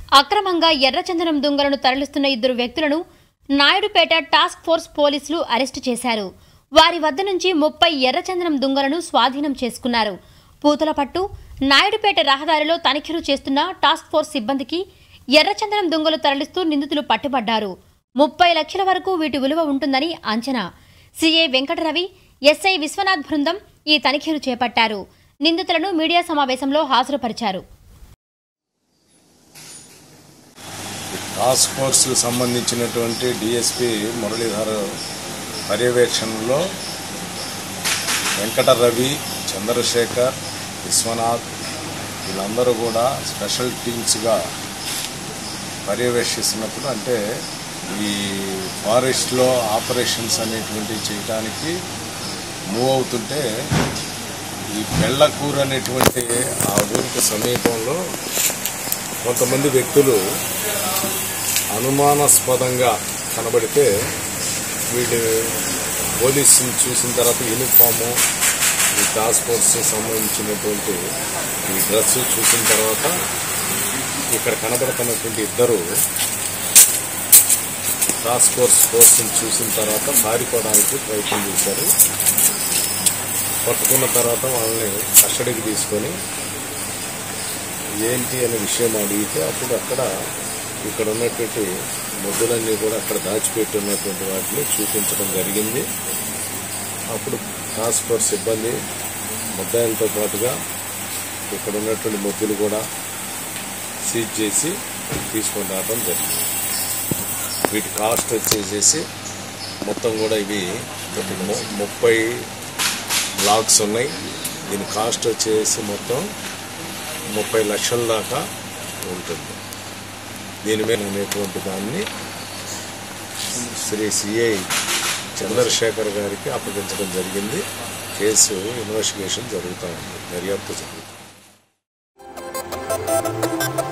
అక్రమంగా ఎర్రచందనం దుంగలను తరలిస్తున్న ఇద్దరు వ్యక్తులను నాయుడుపేట టాస్క్ ఫోర్స్ పోలీసులు అరెస్టు చేశారు వారి వద్ద నుంచి ముప్పై ఎర్రచందనం దుంగలను స్వాధీనం చేసుకున్నారు పూతలపట్టు నాయుడుపేట రహదారిలో తనిఖీలు చేస్తున్న టాస్క్ ఫోర్స్ సిబ్బందికి ఎర్రచందనం దుంగలు తరలిస్తూ నిందితులు పట్టుబడ్డారు ముప్పై లక్షల వరకు వీటి విలువ ఉంటుందని అంచనా సీఏ వెంకటరవి ఎస్ఐ విశ్వనాథ్ బృందం ఈ తనిఖీలు చేపట్టారు నిందితులను మీడియా సమావేశంలో హాజరుపరిచారు టాస్క్ ఫోర్స్ సంబంధించినటువంటి డిఎస్పి మురళీధర్ పర్యవేక్షణలో వెంకట రవి చంద్రశేఖర్ విశ్వనాథ్ వీళ్ళందరూ కూడా స్పెషల్ టీమ్స్గా పర్యవేక్షిస్తున్నప్పుడు అంటే ఈ ఫారెస్ట్లో ఆపరేషన్స్ అనేటువంటివి చేయడానికి మూవ్ అవుతుంటే ఈ బెళ్ళకూరు అనేటువంటి ఆ ఊరికి సమీపంలో కొంతమంది వ్యక్తులు అనుమానాస్పదంగా కనబడితే వీళ్ళు పోలీసుని చూసిన తర్వాత యూనిఫాము ఈ టాస్క్ ఫోర్స్ సంబంధించినటువంటి ఈ డ్రెస్ చూసిన తర్వాత ఇక్కడ కనబడుతున్నటువంటి ఇద్దరు టాస్క్ ఫోర్స్ ఫోర్స్ని చూసిన తర్వాత పారిపోవడానికి ప్రయత్నం చేశారు పట్టుకున్న తర్వాత వాళ్ళని కస్టడీకి తీసుకొని ఏంటి అనే విషయం అడిగితే అప్పుడు అక్కడ ఇక్కడ ఉన్నటువంటి ముద్దులన్నీ కూడా అక్కడ దాచిపెట్టి ఉన్నటువంటి వాటిని చూపించడం జరిగింది అప్పుడు టాస్క్ ఫోర్స్ సిబ్బంది ముద్దాయిలతో పాటుగా ఇక్కడ ఉన్నటువంటి ముద్దులు కూడా సీజ్ చేసి తీసుకొని రావడం జరిగింది వీటి కాస్ట్ వచ్చేసేసి మొత్తం కూడా ఇవి ము- ముప్పై బ్లాక్స్ ఉన్నాయి దీని కాస్ట్ వచ్చేసి మొత్తం ముప్పై లక్షల దాకా ఉంటుంది దీని మీద అనేటువంటి దాన్ని శ్రీ సిఐ చంద్రశేఖర్ గారికి అప్పగించడం జరిగింది కేసు ఇన్వెస్టిగేషన్ జరుగుతూ ఉంది దర్యాప్తు జరుగుతుంది